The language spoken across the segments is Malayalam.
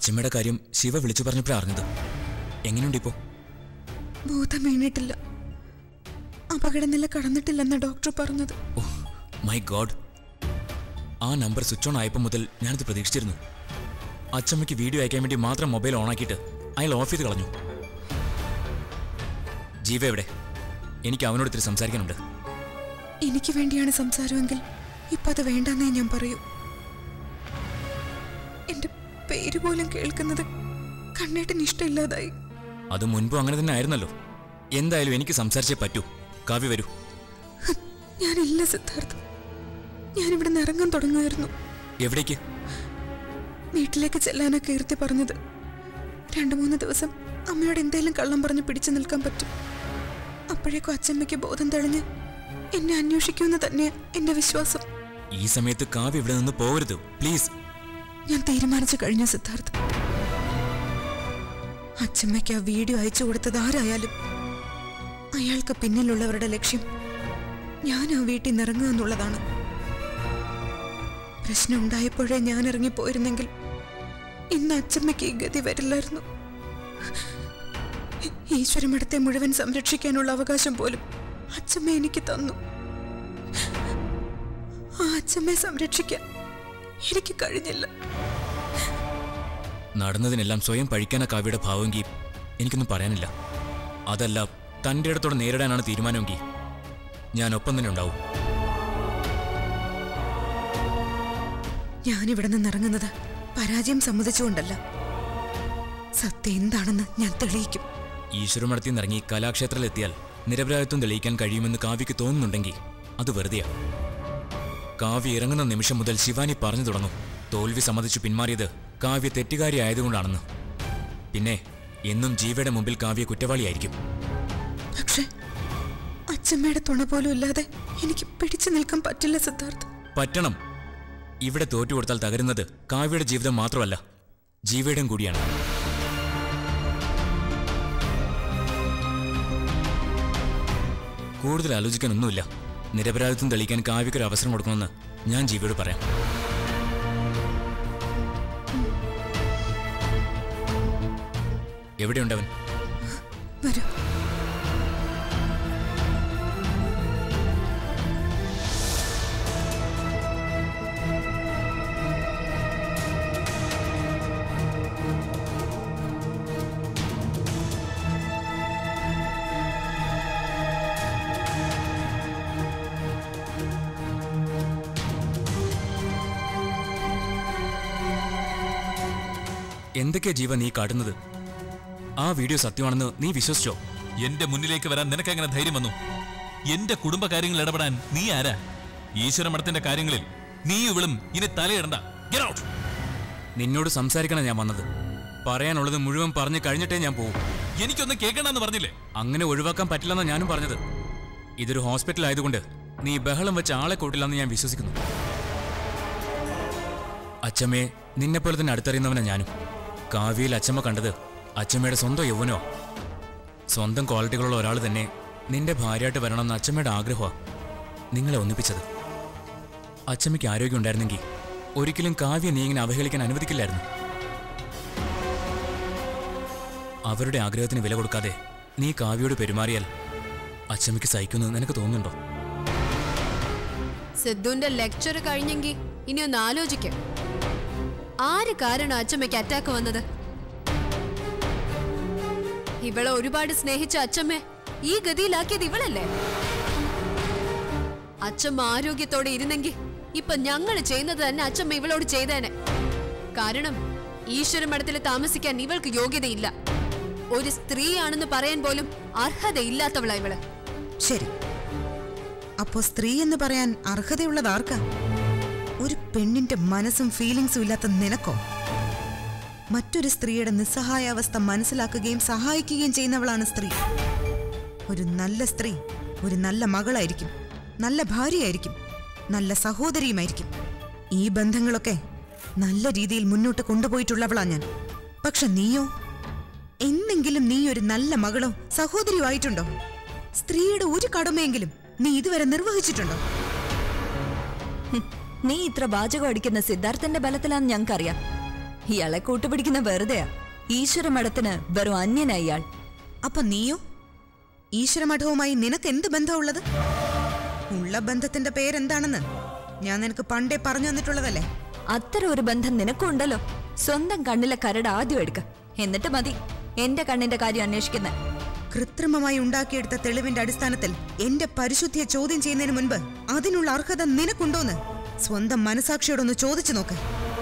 അച്ഛമ്മയുടെ കാര്യം ശിവ വിളിച്ചു പറഞ്ഞപ്പോഴാണ് അറിഞ്ഞത് എങ്ങനെയുണ്ട് ഇപ്പോ ബോധം വീണിട്ടില്ല അപകടനില കടന്നിട്ടില്ലെന്ന ഡോക്ടർ പറഞ്ഞത് ഓ മൈ ഗോഡ് ആ നമ്പർ സ്വിച്ച് ഓൺ ആയപ്പോൾ മുതൽ ഞാനത് പ്രതീക്ഷിച്ചിരുന്നു അച്ഛമ്മയ്ക്ക് വീഡിയോ അയക്കാൻ വേണ്ടി മാത്രം മൊബൈൽ ഓൺ ആക്കിയിട്ട് അയാൾ ഓഫ് ചെയ്ത് കളഞ്ഞു ജീവ എവിടെ എനിക്ക് അവനോട് ഇത്തിരി സംസാരിക്കാനുണ്ട് എനിക്ക് വേണ്ടിയാണ് സംസാരമെങ്കിൽ ഇപ്പൊ അത് വേണ്ടെന്നേ ഞാൻ പറയൂ എന്റെ പേര് പോലും കേൾക്കുന്നത് കണ്ണേട്ടന് ഇഷ്ടമില്ലാതായി അത് മുൻപും അങ്ങനെ തന്നെ ആയിരുന്നല്ലോ എന്തായാലും എനിക്ക് സംസാരിച്ചേ പറ്റൂ കാവ്യ വരൂ ഞാനില്ല സിദ്ധാർത്ഥ ഞാനിവിടെ നിന്ന് ഇറങ്ങാൻ തുടങ്ങുമായിരുന്നു എവിടേക്ക് വീട്ടിലേക്ക് ചെല്ലാനാ കീർത്തി പറഞ്ഞത് രണ്ടു മൂന്ന് ദിവസം അമ്മയോട് എന്തേലും കള്ളം പറഞ്ഞ് പിടിച്ചു നിൽക്കാൻ പറ്റും അപ്പോഴേക്കും അച്ചമ്മയ്ക്ക് ബോധം തെളിഞ്ഞ് എന്നെ അന്വേഷിക്കുമെന്ന് തന്നെയാ എന്റെ വിശ്വാസം ഈ സമയത്ത് കാവ്യ ഇവിടെ നിന്ന് പോകരുത് പ്ലീസ് ഞാൻ തീരുമാനിച്ചു കഴിഞ്ഞു സിദ്ധാർത്ഥ അച്ചമ്മയ്ക്ക് ആ വീഡിയോ അയച്ചു കൊടുത്തത് ആരായാലും അയാൾക്ക് പിന്നിലുള്ളവരുടെ ലക്ഷ്യം ഞാൻ ആ വീട്ടിൽ നിന്ന് ഇറങ്ങുക എന്നുള്ളതാണ് പ്രശ്നം ഉണ്ടായപ്പോഴേ ഞാൻ ഇറങ്ങിപ്പോയിരുന്നെങ്കിൽ ഇന്ന് അച്ചമ്മയ്ക്ക് ഈ ഗതി വരില്ലായിരുന്നു ഈശ്വരമഠത്തെ മുഴുവൻ സംരക്ഷിക്കാനുള്ള അവകാശം പോലും അച്ചമ്മ എനിക്ക് തന്നു ആ അച്ചമ്മയെ സംരക്ഷിക്കാൻ എനിക്ക് കഴിഞ്ഞില്ല നടന്നതിനെല്ലാം സ്വയം പഴിക്കാന കാവ്യയുടെ ഭാവമെങ്കിൽ എനിക്കൊന്നും പറയാനില്ല അതല്ല തൻ്റെ ഇടത്തോടെ നേരിടാനാണ് തീരുമാനമെങ്കിൽ ഞാൻ ഒപ്പം തന്നെ ഉണ്ടാവും ഞാനിവിടെ നിന്ന് ഇറങ്ങുന്നത് പരാജയം സമ്മതിച്ചുകൊണ്ടല്ല സത്യം എന്താണെന്ന് ഞാൻ തെളിയിക്കും ഈശ്വരമടത്തിൽ നിന്നിറങ്ങി കലാക്ഷേത്രത്തിലെത്തിയാൽ നിരപരാധിത്വം തെളിയിക്കാൻ കഴിയുമെന്ന് കാവ്യക്ക് തോന്നുന്നുണ്ടെങ്കിൽ അത് വെറുതെയാ കാവ്യ ഇറങ്ങുന്ന നിമിഷം മുതൽ ശിവാനി പറഞ്ഞു തുടങ്ങും തോൽവി സമ്മതിച്ചു പിന്മാറിയത് കാവ്യ തെറ്റുകാരി ആയതുകൊണ്ടാണെന്ന് പിന്നെ എന്നും ജീവയുടെ മുമ്പിൽ കാവ്യ കുറ്റവാളിയായിരിക്കും പക്ഷെ അച്ഛമ്മയുടെ തുണ പോലും ഇല്ലാതെ എനിക്ക് പിടിച്ചു നിൽക്കാൻ പറ്റില്ല സിദ്ധാർത്ഥ് പറ്റണം ഇവിടെ തോറ്റു കൊടുത്താൽ തകരുന്നത് കാവ്യയുടെ ജീവിതം മാത്രമല്ല ജീവയുടെയും കൂടിയാണ് കൂടുതൽ ആലോചിക്കാനൊന്നുമില്ല നിരപരാധിത്വം തെളിയിക്കാൻ കാവ്യക്കൊരു അവസരം കൊടുക്കണമെന്ന് ഞാൻ ജീവയോട് പറയാം എവിടെയുണ്ടവൻ വരൂ എന്തൊക്കെയാ ജീവ നീ കാട്ടുന്നത് ആ വീഡിയോ സത്യമാണെന്ന് നീ വിശ്വസിച്ചോ എന്റെ മുന്നിലേക്ക് വരാൻ നിനക്ക് എങ്ങനെ ധൈര്യം വന്നു എന്റെ കുടുംബകാര്യങ്ങളിൽ ഇടപെടാൻ നീ ആരാ ഈശ്വര മഠത്തിന്റെ കാര്യങ്ങളിൽ നീ ഇവളും ഇനി തലയിടണ്ട Get out. നിന്നോട് സംസാരിക്കണം ഞാൻ വന്നത് പറയാനുള്ളത് മുഴുവൻ പറഞ്ഞു കഴിഞ്ഞിട്ടേ ഞാൻ പോകൂ എനിക്കൊന്നും കേൾക്കണ്ടെന്ന് പറഞ്ഞില്ലേ അങ്ങനെ ഒഴിവാക്കാൻ പറ്റില്ലെന്നാണ് ഞാനും പറഞ്ഞത് ഇതൊരു ഹോസ്പിറ്റൽ ആയതുകൊണ്ട് നീ ബഹളം വെച്ച ആളെ കൂട്ടില്ലെന്ന് ഞാൻ വിശ്വസിക്കുന്നു അച്ചമ്മയെ നിന്നെപ്പോലെ തന്നെ അടുത്തറിയുന്നവനാ ഞാനും കാവ്യയിൽ അച്ചമ്മ കണ്ടത് അച്ചമ്മയുടെ സ്വന്തം യൗവനോ സ്വന്തം ക്വാളിറ്റികളുള്ള ഒരാൾ തന്നെ നിന്റെ ഭാര്യയായിട്ട് വരണമെന്ന് അച്ചമ്മയുടെ ആഗ്രഹമാണ് നിങ്ങളെ ഒന്നിപ്പിച്ചത് അച്ചമ്മയ്ക്ക് ആരോഗ്യം ഉണ്ടായിരുന്നെങ്കിൽ ഒരിക്കലും കാവ്യ നീ ഇങ്ങനെ അവഹേളിക്കാൻ അനുവദിക്കില്ലായിരുന്നു അവരുടെ ആഗ്രഹത്തിന് വില കൊടുക്കാതെ നീ കാവ്യയോട് പെരുമാറിയാൽ അച്ചമ്മയ്ക്ക് സഹിക്കുമെന്ന് നിനക്ക് തോന്നുന്നുണ്ടോ സിദ്ധുവിന്റെ ലെക്ചർ കഴിഞ്ഞെങ്കിൽ ഇനി ഒന്ന് ആലോചിക്കാം ആര് കാരണം അച്ചമ്മയ്ക്ക് അറ്റാക്ക് വന്നത് ഇവളെ ഒരുപാട് സ്നേഹിച്ച അച്ചമ്മ ഈ ഗതിയിലാക്കിയത് ഇവളല്ലേ അച്ചമ്മ ആരോഗ്യത്തോടെ ഇരുന്നെങ്കിൽ ഇപ്പൊ ഞങ്ങൾ ചെയ്യുന്നത് തന്നെ അച്ചമ്മ ഇവളോട് ചെയ്തേനെ കാരണം ഈശ്വര മഠത്തിൽ താമസിക്കാൻ ഇവൾക്ക് യോഗ്യതയില്ല ഒരു സ്ത്രീയാണെന്ന് പറയാൻ പോലും അർഹതയില്ലാത്തവളാ ഇവള് ശരി അപ്പോ സ്ത്രീ എന്ന് പറയാൻ അർഹതയുള്ളത് ആർക്കാ ഒരു പെണ്ണിന്റെ മനസ്സും ഫീലിങ്സും ഇല്ലാത്ത നിനക്കോ മറ്റൊരു സ്ത്രീയുടെ നിസ്സഹായാവസ്ഥ മനസ്സിലാക്കുകയും സഹായിക്കുകയും ചെയ്യുന്നവളാണ് സ്ത്രീ ഒരു നല്ല സ്ത്രീ ഒരു നല്ല മകളായിരിക്കും നല്ല ഭാര്യയായിരിക്കും നല്ല സഹോദരിയുമായിരിക്കും ഈ ബന്ധങ്ങളൊക്കെ നല്ല രീതിയിൽ മുന്നോട്ട് കൊണ്ടുപോയിട്ടുള്ളവളാ ഞാൻ പക്ഷെ നീയോ എന്നെങ്കിലും നീ ഒരു നല്ല മകളോ സഹോദരിയോ ആയിട്ടുണ്ടോ സ്ത്രീയുടെ ഒരു കടമയെങ്കിലും നീ ഇതുവരെ നിർവഹിച്ചിട്ടുണ്ടോ നീ ഇത്ര വാചകം അടിക്കുന്ന സിദ്ധാർത്ഥന്റെ ബലത്തിലാന്ന് ഞങ്ങൾക്കറിയാം ഇയാളെ കൂട്ടുപിടിക്കുന്ന വെറുതെയാ ഈശ്വര മഠത്തിന് വെറും അന്യനാ ഇയാൾ അപ്പൊ നീയോ ഈശ്വരമഠവുമായി നിനക്ക് എന്ത് ബന്ധമുള്ളത് ഉള്ള ബന്ധത്തിന്റെ പേരെന്താണെന്ന് ഞാൻ നിനക്ക് പണ്ടേ പറഞ്ഞു തന്നിട്ടുള്ളതല്ലേ അത്തരം ഒരു ബന്ധം നിനക്കുണ്ടല്ലോ സ്വന്തം കണ്ണിലെ കരട് ആദ്യം എടുക്ക എന്നിട്ട് മതി എന്റെ കണ്ണിന്റെ കാര്യം അന്വേഷിക്കുന്നത് കൃത്രിമമായി ഉണ്ടാക്കിയെടുത്ത തെളിവിന്റെ അടിസ്ഥാനത്തിൽ എന്റെ പരിശുദ്ധിയെ ചോദ്യം ചെയ്യുന്നതിന് മുൻപ് അതിനുള്ള അർഹത നിനക്കുണ്ടോന്ന് സ്വന്തം മനസാക്ഷിയോടൊന്ന് ചോദിച്ചു നോക്ക്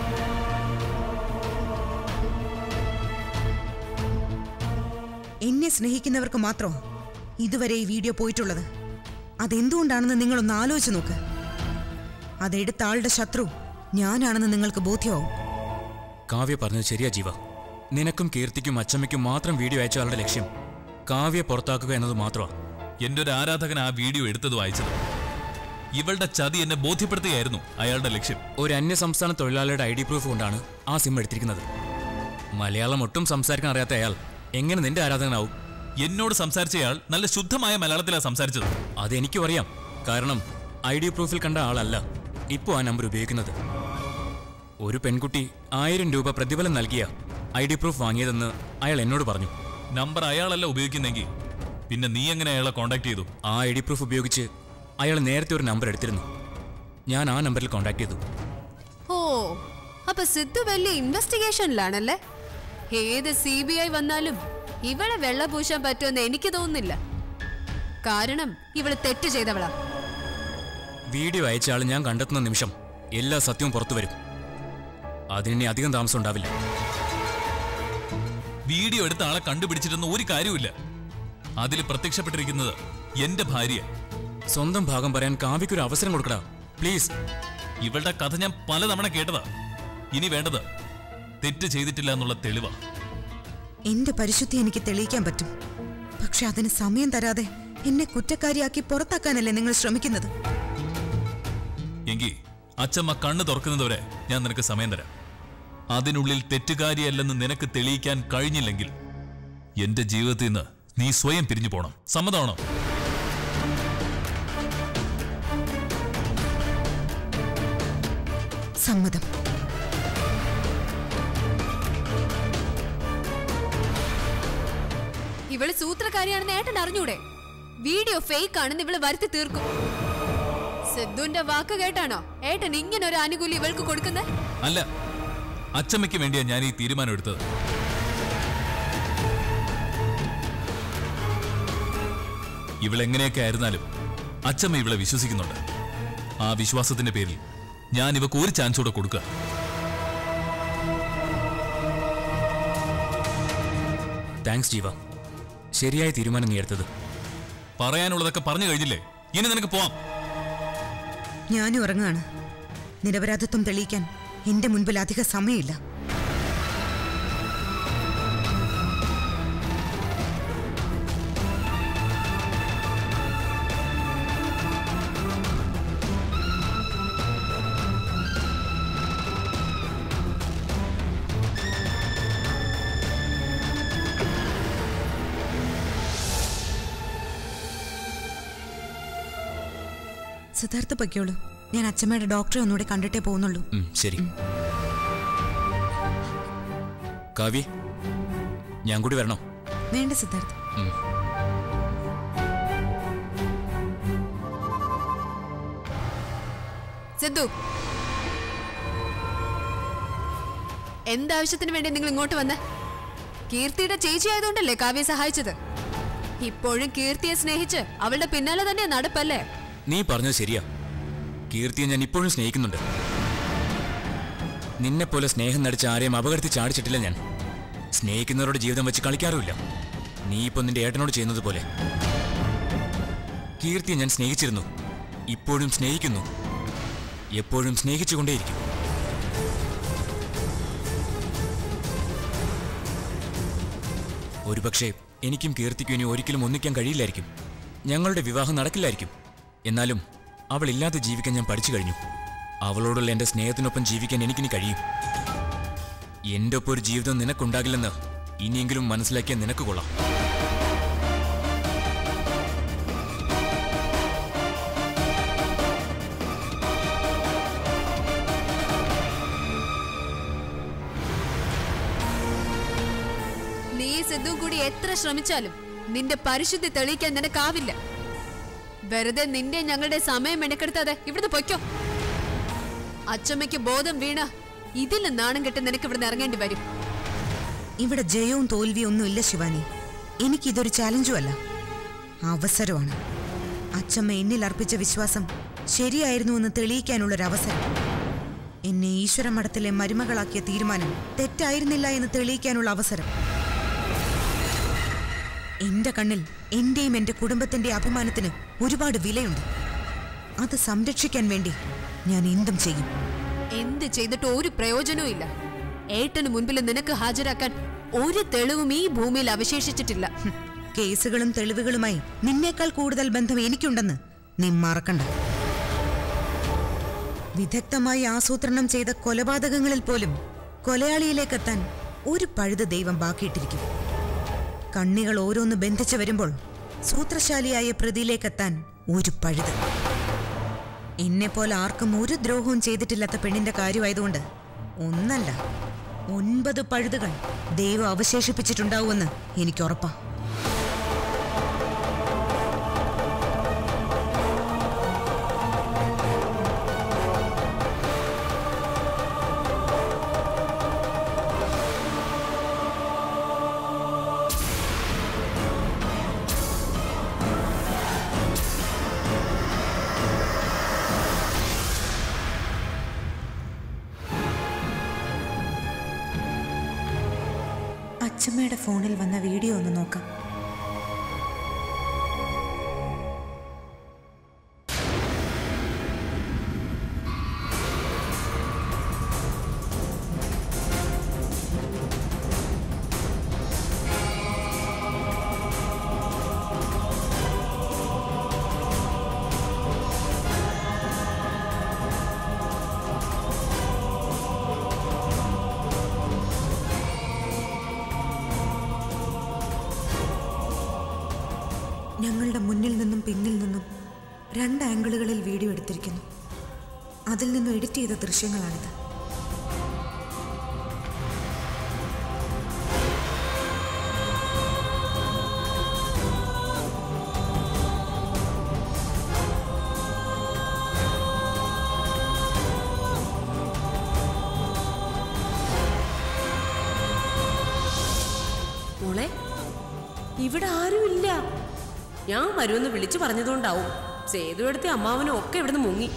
എന്നെ സ്നേഹിക്കുന്നവർക്ക് മാത്രം ഇതുവരെ ഈ വീഡിയോ പോയിട്ടുള്ളത് അതെന്തുകൊണ്ടാണെന്ന് നിങ്ങളൊന്ന് ആലോചിച്ച് നോക്ക് അതെടുത്ത ആളുടെ ശത്രു ഞാനാണെന്ന് നിങ്ങൾക്ക് ബോധ്യമാവും കാവ്യ പറഞ്ഞത് ശരിയാ ജീവ നിനക്കും കീർത്തിക്കും അച്ചമ്മയ്ക്കും മാത്രം വീഡിയോ അയച്ച ആളുടെ ലക്ഷ്യം കാവ്യെ പുറത്താക്കുക എന്നത് മാത്രമാ എന്റെ ഒരു ആരാധകൻ ആ വീഡിയോ എടുത്തത് വായിച്ചത് ഇവളുടെ ചതി എന്നെ ബോധ്യപ്പെടുത്തുകയായിരുന്നു അയാളുടെ ലക്ഷ്യം ഒരു അന്യ സംസ്ഥാന തൊഴിലാളിയുടെ ഐ ഡി പ്രൂഫ് കൊണ്ടാണ് ആ സിം എടുത്തിരിക്കുന്നത് മലയാളം ഒട്ടും സംസാരിക്കാൻ അറിയാത്ത അയാൾ എങ്ങനെ നിന്റെ ആരാധകനാവും എന്നോട് സംസാരിച്ചയാൾ നല്ല ശുദ്ധമായ മലയാളത്തിലാണ് സംസാരിച്ചത് അതെനിക്കും അറിയാം കാരണം ഐ ഡി പ്രൂഫിൽ കണ്ട ആളല്ല ഇപ്പോൾ ആ നമ്പർ ഉപയോഗിക്കുന്നത് ഒരു പെൺകുട്ടി ആയിരം രൂപ പ്രതിഫലം നൽകിയ ഐ ഡി പ്രൂഫ് വാങ്ങിയതെന്ന് അയാൾ എന്നോട് പറഞ്ഞു നമ്പർ അയാളല്ല ഉപയോഗിക്കുന്നെങ്കിൽ പിന്നെ നീ എങ്ങനെ അയാളെ കോണ്ടാക്ട് ചെയ്തു ആ ഐ ഡി പ്രൂഫ് ഉപയോഗിച്ച് അയാൾ നേരത്തെ ഒരു നമ്പർ എടുത്തിരുന്നു ഞാൻ ആ നമ്പറിൽ കോൺടാക്ട് ചെയ്തു ഓ അപ്പൊ സിദ്ധു വലിയ ഇൻവെസ്റ്റിഗേഷനിലാണല്ലേ ഏത് സി ബി ഐ വന്നാലും ഇവളെ വെള്ള പൂശാൻ പറ്റുമെന്ന് എനിക്ക് തോന്നുന്നില്ല കാരണം ഇവള് തെറ്റ് ചെയ്തവളാ വീഡിയോ അയച്ച ആൾ ഞാൻ കണ്ടെത്തുന്ന നിമിഷം എല്ലാ സത്യവും പുറത്തു വരും അതിനി അധികം താമസം ഉണ്ടാവില്ല വീഡിയോ എടുത്ത ആളെ കണ്ടുപിടിച്ചിട്ടൊന്നും ഒരു കാര്യമില്ല അതിൽ പ്രത്യക്ഷപ്പെട്ടിരിക്കുന്നത് എന്റെ ഭാര്യ സ്വന്തം ഭാഗം പറയാൻ കാവ്യക്കൊരു അവസരം കൊടുക്കടാ പ്ലീസ് ഇവളുടെ കഥ ഞാൻ പലതവണ കേട്ടതാ ഇനി വേണ്ടത് തെറ്റ് ചെയ്തിട്ടില്ല എന്നുള്ള തെളിവാ എന്റെ പരിശുദ്ധി എനിക്ക് തെളിയിക്കാൻ പറ്റും പക്ഷെ അതിന് സമയം തരാതെ എന്നെ കുറ്റക്കാരിയാക്കി പുറത്താക്കാനല്ലേ നിങ്ങൾ ശ്രമിക്കുന്നത് എങ്കിൽ അച്ചമ്മ കണ്ണ് തുറക്കുന്നതുവരെ ഞാൻ നിനക്ക് സമയം തരാം അതിനുള്ളിൽ തെറ്റുകാരിയല്ലെന്ന് നിനക്ക് തെളിയിക്കാൻ കഴിഞ്ഞില്ലെങ്കിൽ എന്റെ ജീവിതത്തിൽ നിന്ന് നീ സ്വയം പിരിഞ്ഞു പോണം സമ്മതമാണോ സമ്മതം ഇവള് സൂത്രക്കാരിയാണെന്ന് ഏട്ടൻ അറിഞ്ഞൂടെ വീഡിയോ ഫേക്ക് ആണെന്ന് ഇവള് വരുത്തി തീർക്കും സിദ്ധുവിന്റെ വാക്ക് കേട്ടാണോ ഏട്ടൻ ഇങ്ങനെ ഒരു ആനുകൂല്യം ഇവൾക്ക് കൊടുക്കുന്നത് അല്ല അച്ചമ്മയ്ക്ക് വേണ്ടിയാ ഞാൻ ഈ തീരുമാനം എടുത്തത് ഇവളെങ്ങനെയൊക്കെ ആയിരുന്നാലും അച്ചമ്മ ഇവളെ വിശ്വസിക്കുന്നുണ്ട് ആ വിശ്വാസത്തിന്റെ പേരിൽ ഞാൻ ഇവക്ക് ഒരു ചാൻസ് കൂടെ കൊടുക്കുക താങ്ക്സ് ജീവ ശരിയായ തീരുമാനം നീ എടുത്തത് പറയാനുള്ളതൊക്കെ പറഞ്ഞു കഴിഞ്ഞില്ലേ ഇനി നിനക്ക് പോവാം ഞാനും ഇറങ്ങുകയാണ് നിരപരാധിത്വം തെളിയിക്കാൻ എന്റെ മുൻപിൽ അധിക സമയമില്ല സിദ്ധാർത്ഥ പൊയ്ക്കോളൂ ഞാൻ അച്ഛമ്മയുടെ ഡോക്ടറെ ഒന്നുകൂടെ കണ്ടിട്ടേ പോകുന്നുള്ളൂ ഉം, ശരി കാവ്യ ഞാൻ കൂടി വരണോ വേണ്ട സിദ്ധാർത്ഥ ഉം. സിദ്ധു എന്താവശ്യത്തിന് വേണ്ടി നിങ്ങൾ ഇങ്ങോട്ട് വന്നേ കീർത്തിയുടെ ചേച്ചി ആയതുകൊണ്ടല്ലേ കാവ്യ സഹായിച്ചത് ഇപ്പോഴും കീർത്തിയെ സ്നേഹിച്ച് അവളുടെ പിന്നാലെ തന്നെ നടപ്പല്ലേ നീ പറഞ്ഞത് ശരിയാ കീർത്തിയെ ഞാൻ ഇപ്പോഴും സ്നേഹിക്കുന്നുണ്ട് നിന്നെപ്പോലെ സ്നേഹം നടിച്ച് ആരെയും അപകടത്തിൽ ചാടിച്ചിട്ടില്ല ഞാൻ സ്നേഹിക്കുന്നവരുടെ ജീവിതം വെച്ച് കളിക്കാറുമില്ല നീ ഇപ്പൊ നിന്റെ ഏട്ടനോട് ചെയ്യുന്നത് പോലെ കീർത്തിയെ ഞാൻ സ്നേഹിച്ചിരുന്നു ഇപ്പോഴും സ്നേഹിക്കുന്നു എപ്പോഴും സ്നേഹിച്ചുകൊണ്ടേയിരിക്കും ഒരുപക്ഷെ എനിക്കും കീർത്തിക്കും ഇനി ഒരിക്കലും ഒന്നിക്കാൻ കഴിയില്ലായിരിക്കും ഞങ്ങളുടെ വിവാഹം നടക്കില്ലായിരിക്കും എന്നാലും അവൾ ഇല്ലാതെ ജീവിക്കാൻ ഞാൻ പഠിച്ചു കഴിഞ്ഞു അവളോടുള്ള എൻ്റെ സ്നേഹത്തിനൊപ്പം ജീവിക്കാൻ എനിക്കിനി കഴിയും എൻ്റെ ഒപ്പം ഒരു ജീവിതം നിനക്കുണ്ടാകില്ലെന്ന് ഇനിയെങ്കിലും മനസ്സിലാക്കിയാൽ നിനക്ക് കൊള്ളാം സിദ്ധുവും കൂടി എത്ര ശ്രമിച്ചാലും നിന്റെ പരിശുദ്ധി തെളിയിക്കാൻ നിനക്കാവില്ല വെറുതെ നിന്റെ ഞങ്ങളുടെ സമയം മെനക്കെടുത്താതെ ഇവിടുന്ന് പൊയ്ക്കോ അച്ചമ്മയ്ക്ക് ബോധം വീണ ഇതിൽ നാണം കെട്ട് നിനക്ക് ഇവിടുന്ന് ഇറങ്ങേണ്ടി വരും ഇവിടെ ജയവും തോൽവിയും ഒന്നും ഇല്ല ശിവാനി എനിക്കിതൊരു ചാലഞ്ചും അല്ല അവസരമാണ് അച്ചമ്മ എന്നിൽ അർപ്പിച്ച വിശ്വാസം ശരിയായിരുന്നുവെന്ന് തെളിയിക്കാനുള്ളൊരു അവസരം എന്നെ ഈശ്വര മഠത്തിലെ മരുമകളാക്കിയ തീരുമാനം തെറ്റായിരുന്നില്ല എന്ന് തെളിയിക്കാനുള്ള അവസരം എന്റെ കണ്ണിൽ എന്റെയും എന്റെ കുടുംബത്തിന്റെ അഭിമാനത്തിന് ഒരുപാട് വിലയുണ്ട് അത് സംരക്ഷിക്കാൻ വേണ്ടി ഞാൻ എന്തും ചെയ്യും എന്ത് ചെയ്തിട്ട് ഒരു പ്രയോജനവും ഇല്ല ഏട്ടന് മുൻപിൽ നിനക്ക് ഹാജരാക്കാൻ ഒരു തെളിവും ഈ ഭൂമിയിൽ അവശേഷിച്ചിട്ടില്ല ഹും, കേസുകളും തെളിവുകളുമായി നിന്നേക്കാൾ കൂടുതൽ ബന്ധം എനിക്കുണ്ടെന്ന് നീ മറക്കണ്ട വിദഗ്ധമായി ആസൂത്രണം ചെയ്ത കൊലപാതകങ്ങളിൽ പോലും കൊലയാളിയിലേക്കെത്താൻ ഒരു പഴുത് ദൈവം ബാക്കിയിട്ടിരിക്കും കണ്ണികൾ ഓരോന്ന് ബന്ധിച്ചു വരുമ്പോൾ സൂത്രശാലിയായ പ്രതിയിലേക്കെത്താൻ ഒരു പഴുത് എന്നെപ്പോലെ ആർക്കും ഒരു ദ്രോഹവും ചെയ്തിട്ടില്ലാത്ത പെണ്ണിന്റെ കാര്യമായതുകൊണ്ട് ഒന്നല്ല ഒൻപത് പഴുതുകൾ ദൈവം അവശേഷിപ്പിച്ചിട്ടുണ്ടാവുമെന്ന് എനിക്കുറപ്പാ അച്ഛമ്മയുടെ ഫോണിൽ വന്ന വീഡിയോ ഒന്ന് നോക്കാം ഞങ്ങളുടെ മുന്നിൽ നിന്നും പിന്നിൽ നിന്നും രണ്ട് ആംഗിളുകളിൽ വീഡിയോ എടുത്തിരിക്കുന്നു അതിൽ നിന്നും എഡിറ്റ് ചെയ്ത ദൃശ്യങ്ങളാണിത് മോളെ ഇവിടെ ആരുമില്ല ഞാൻ വരുമെന്ന് വിളിച്ചു പറഞ്ഞതുകൊണ്ടാവും സേതു എടുത്ത അമ്മാവനും ഒക്കെ ഇവിടുന്ന് മുങ്ങി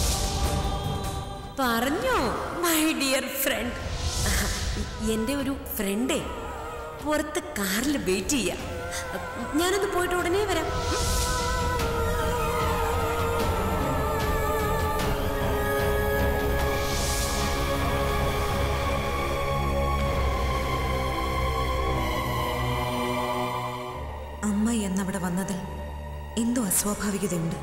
പറഞ്ഞോ മൈ ഡിയർ ഫ്രണ്ട് എൻ്റെ ഒരു ഫ്രണ്ടേ പുറത്ത് കാറിൽ വെയിറ്റ് ചെയ്യാം ഞാനൊന്ന് പോയിട്ട് ഉടനെ വരാം ഉം. അമ്മ എന്നവിടെ വന്നതിൽ എന്തോ അസ്വാഭാവികതയുണ്ട്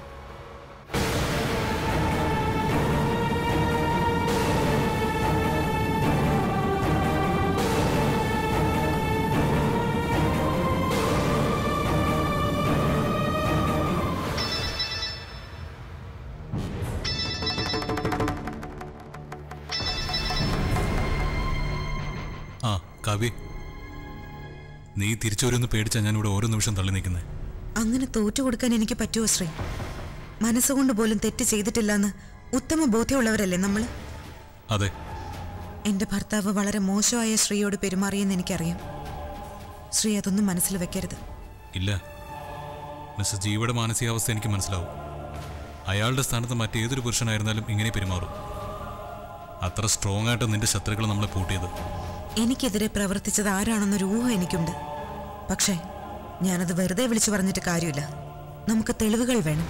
ആ കവി നീ തിരിച്ചു വരുമെന്ന് പേടിച്ചാ ഞാനിവിടെ ഓരോ നിമിഷം തള്ളി നിൽക്കുന്നത് അങ്ങനെ തോറ്റു കൊടുക്കാൻ എനിക്ക് പറ്റുമോ ശ്രീ മനസ്സുകൊണ്ട് പോലും തെറ്റ് ചെയ്തിട്ടില്ലെന്ന് ഉത്തമ ബോധ്യമുള്ളവരല്ലേ നമ്മൾ അതെ എന്റെ ഭർത്താവ് വളരെ മോശമായ ശ്രീയോട് പെരുമാറിയെന്ന് എനിക്കറിയാം ശ്രീ അതൊന്നും മനസ്സിൽ വെക്കരുത് ഇല്ല മിസ്റ്റർ ജീവയുടെ മാനസികാവസ്ഥ എനിക്ക് മനസ്സിലാവും അയാളുടെ സ്ഥാനത്ത് മറ്റേതൊരു പുരുഷനായിരുന്നാലും ഇങ്ങനെ പെരുമാറും അത്ര സ്ട്രോങ് ആയിട്ട് നിന്റെ ശത്രുക്കൾ നമ്മളെ പൂട്ടിയത് എനിക്കെതിരെ പ്രവർത്തിച്ചത് ആരാണെന്നൊരു ഊഹം എനിക്കുണ്ട് പക്ഷേ ഞാനത് വെറുതെ വിളിച്ചു പറഞ്ഞിട്ട് കാര്യമില്ല നമുക്ക് തെളിവുകൾ വേണം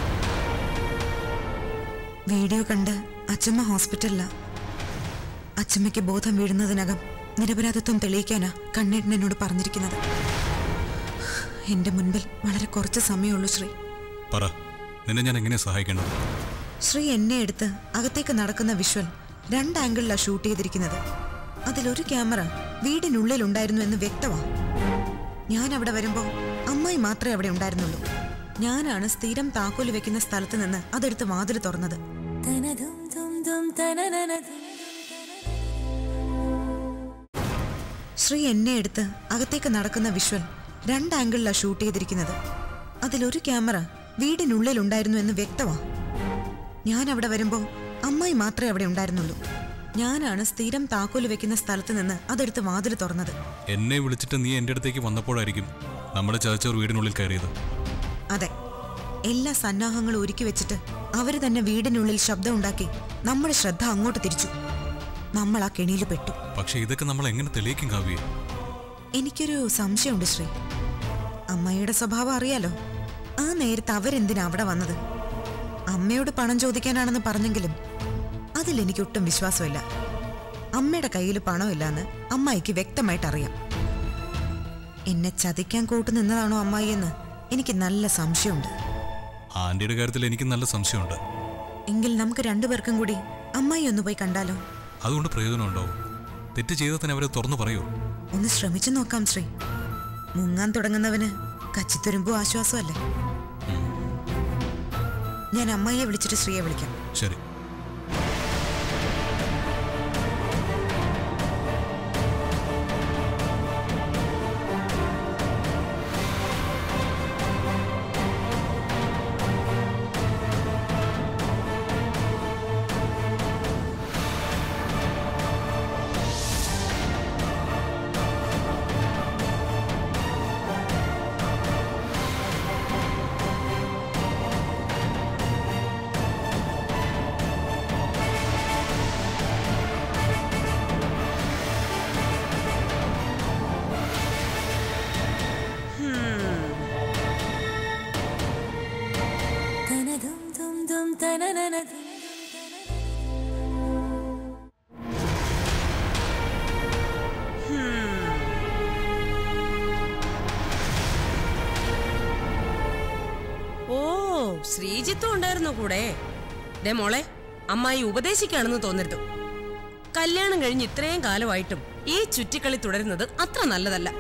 വീഡിയോ കണ്ട് അച്ചമ്മ ഹോസ്പിറ്റലില അച്ചമ്മയ്ക്ക് ബോധം വീഴുന്നതിനകം നിരപരാധിത്വം തെളിയിക്കാനാ കണ്ണേട്ടൻ എന്നോട് പറഞ്ഞിരിക്കുന്നത് എന്റെ മുൻപിൽ വളരെ കുറച്ച് സമയമുള്ളൂ ശ്രീ പറ നിന്നെ ഞാൻ എങ്ങനെ സഹായിക്കേണ്ടത് ശ്രീ എന്നെ എടുത്ത് അകത്തേക്ക് നടക്കുന്ന വിഷ്വൽ രണ്ട് ആംഗിളിലാണ് ഷൂട്ട് ചെയ്തിരിക്കുന്നത് അതിലൊരു ക്യാമറ വീടിനുള്ളിൽ ഉണ്ടായിരുന്നു എന്ന് വ്യക്തമാ ഞാൻ അവിടെ വരുമ്പോൾ അമ്മായി മാത്രമേ അവിടെ ഉണ്ടായിരുന്നുള്ളൂ ഞാനാണ് സ്ഥിരം താക്കോല് വെക്കുന്ന സ്ഥലത്ത് നിന്ന് അതെടുത്ത് വാതിൽ തുറന്നത് ശ്രീ എന്നെ എടുത്ത് അകത്തേക്ക് നടക്കുന്ന വിഷ്വൽ രണ്ട് ആംഗിളിലാണ് ഷൂട്ട് ചെയ്തിരിക്കുന്നത് അതിലൊരു ക്യാമറ വീടിനുള്ളിൽ ഉണ്ടായിരുന്നു എന്ന് വ്യക്തമാ ഞാൻ അവിടെ വരുമ്പോൾ അമ്മായി മാത്രമേ അവിടെ ഉണ്ടായിരുന്നുള്ളൂ ഞാനാണ് സ്ഥിരം താക്കോല് വെക്കുന്ന സ്ഥലത്ത് നിന്ന് അതെടുത്ത് വാതിൽ തുറന്നത് എന്നെ വിളിച്ചിട്ട് നീ എൻ്റെ അടുത്തേക്ക് വന്നപ്പോഴായിരിക്കും നമ്മുടെ ചതിച്ചവർ വീടിനുള്ളിൽ കയറിയത് അതെ എല്ലാ സന്നാഹങ്ങളും ഒരുക്കി വെച്ചിട്ട് അവര് തന്നെ വീടിനുള്ളിൽ ശബ്ദം ഉണ്ടാക്കി നമ്മുടെ ശ്രദ്ധ അങ്ങോട്ട് തിരിച്ചു നമ്മൾ ആ കെണിയിൽ പെട്ടു പക്ഷെ ഇതൊക്കെ നമ്മൾ എങ്ങനെ തെളിയിക്കും കാവ്യേ എനിക്കൊരു സംശയമുണ്ട് ശ്രീ അമ്മയുടെ സ്വഭാവം അറിയാലോ ആ നേരത്ത് അവരെന്തിനാ അവിടെ വന്നത് അമ്മയോട് പണം ചോദിക്കാനാണെന്ന് പറഞ്ഞെങ്കിലും അതിൽ എനിക്കൊട്ടും വിശ്വാസമില്ല അമ്മയുടെ കയ്യിൽ പണമില്ലാന്ന് അമ്മായിക്ക് വ്യക്തമായിട്ട് അറിയാം എന്നെ ചതിക്കാൻ കൂട്ടു നിന്നതാണോ അമ്മായി എന്ന് എനിക്ക് നല്ല സംശയമുണ്ട് ആന്റിയുടെ കാര്യത്തിൽ എനിക്ക് നല്ല സംശയമുണ്ട് എങ്കിൽ നമുക്ക് രണ്ടുപേർക്കും കൂടി അമ്മായി ഒന്ന് പോയി കണ്ടാലോ അതുകൊണ്ട് പ്രയോജനമുണ്ടോ തെറ്റ് ചെയ്താൽ തന്നെ അവരെ തുറന്നു പറയൂ ഒന്ന് ശ്രമിച്ചു നോക്കാം ശ്രീ മുങ്ങാൻ തുടങ്ങുന്നവന് കച്ചിത്തുരുമ്പും ആശ്വാസമല്ലേ ഞാൻ അമ്മായിയെ വിളിച്ചിട്ട് ശ്രീയെ വിളിക്കാം ശരി ഓ ശ്രീജിത്തും ഉണ്ടായിരുന്നു കൂടെ ദേ മോളെ അമ്മായി ഉപദേശിക്കാണെന്ന് തോന്നരുത് കല്യാണം കഴിഞ്ഞ് ഇത്രയും കാലമായിട്ടും ഈ ചുറ്റിക്കളി തുടരുന്നത് അത്ര നല്ലതല്ല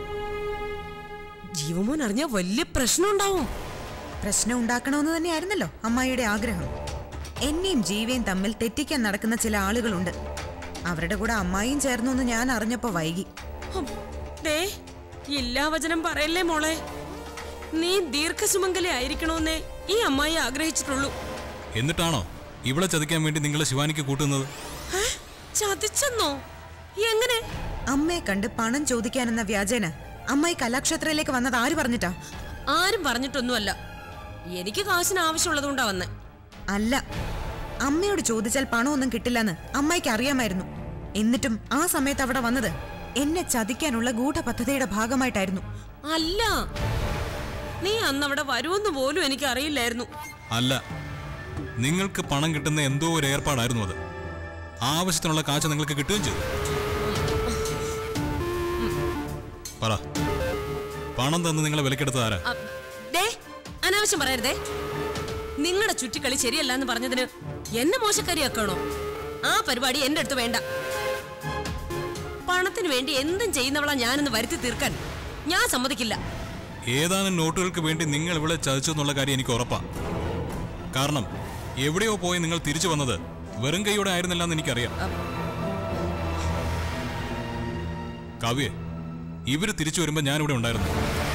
ജീവമോൻ അറിഞ്ഞാൽ വലിയ പ്രശ്നം ഉണ്ടാവും പ്രശ്നം ഉണ്ടാക്കണമെന്ന് തന്നെയായിരുന്നല്ലോ അമ്മായിയുടെ ആഗ്രഹം എന്നെയും ജീവയും തമ്മിൽ തെറ്റിക്കാൻ നടക്കുന്ന ചില ആളുകളുണ്ട് അവരുടെ കൂടെ അമ്മായിയും ചേർന്നു എന്ന് ഞാൻ അറിഞ്ഞപ്പോ വൈകി ഹും, ദേ ഇല്ലാ വചനം പറയല്ലേ മോളെ നീ ദീർഘസുമംഗലി ആയിരിക്കണോന്നേ ഈ അമ്മായി ആഗ്രഹിച്ചിട്ടുള്ളൂ എന്നിട്ടാണോ ഇവിടെ ചതിക്കാൻ വേണ്ടി നിങ്ങളെ ശിവാനിക്ക് കൂട്ടുന്നത് ഹേ, ചതിച്ചെന്നോ എങ്ങനെ അമ്മയെ കണ്ട് പണം ചോദിക്കാനെന്ന വ്യാജേന അമ്മായി കലാക്ഷേത്രയിലേക്ക് വന്നത് ആര് പറഞ്ഞിട്ടാ ആരും പറഞ്ഞിട്ടൊന്നുമല്ല എനിക്ക് കാശിന് ആവശ്യമുള്ളതുകൊണ്ടാ വന്നേ അല്ല അമ്മയോട് ചോദിച്ചാൽ പണമൊന്നും കിട്ടില്ലെന്ന് അമ്മായിക്ക് അറിയാമായിരുന്നു എന്നിട്ടും ആ സമയത്ത് അവിടെ വന്നത് എന്നെ ചതിക്കാനുള്ള ഗൂഢപദ്ധതിയുടെ ഭാഗമായിട്ടായിരുന്നു അല്ല നീ അന്ന് അവിടെ വരുമെന്ന് പോലും എനിക്ക് അറിയില്ലായിരുന്നു അല്ല നിങ്ങൾക്ക് പണം കിട്ടുന്ന എന്തോ ഒരു ഏർപ്പാടായിരുന്നു അത് ആവശ്യത്തിനുള്ള കാശ് നിങ്ങൾക്ക് കിട്ടുകയും ചെയ്തു പറ പണം തന്ന് നിങ്ങളെ വിലക്കെടുത്തത് ആരാ അ, ദേ അനാവശ്യം പറയരുതേ നിങ്ങളുടെ ചുറ്റിക്കളി ശരിയല്ല എന്ന് പറഞ്ഞതിന് എന്നെ മോശക്കാരിയാക്കണോ ആ പരിപാടി എന്റെ അടുത്ത് വേണ്ട പണത്തിന് വേണ്ടി എന്തും ചെയ്യുന്നവളാ ഞാനെന്ന് വരുത്തി തീർക്കാൻ ഞാൻ സമ്മതിക്കില്ല ഏതാനും നോട്ടുകൾക്ക് വേണ്ടി നിങ്ങൾ ഇവിടെ ചതിച്ചു എന്നുള്ള കാര്യം എനിക്ക് ഉറപ്പാ കാരണം എവിടെയോ പോയി നിങ്ങൾ തിരിച്ചു വന്നത് വെറും കൈയോടെ ആയിരുന്നില്ല എന്ന് എനിക്കറിയാം കാവ്യെ ഇവര് തിരിച്ചു വരുമ്പോ ഞാനിവിടെ ഉണ്ടായിരുന്നു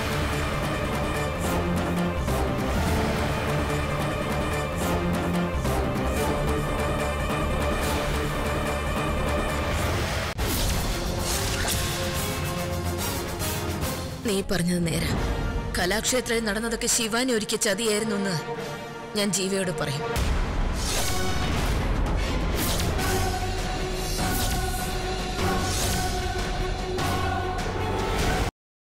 നീ പറഞ്ഞത് നേരെ കലാക്ഷേത്രയിൽ നടന്നതൊക്കെ ശിവാനി ഒരുക്കിയ ചതിയായിരുന്നു എന്ന് ഞാൻ ജീവയോട് പറയും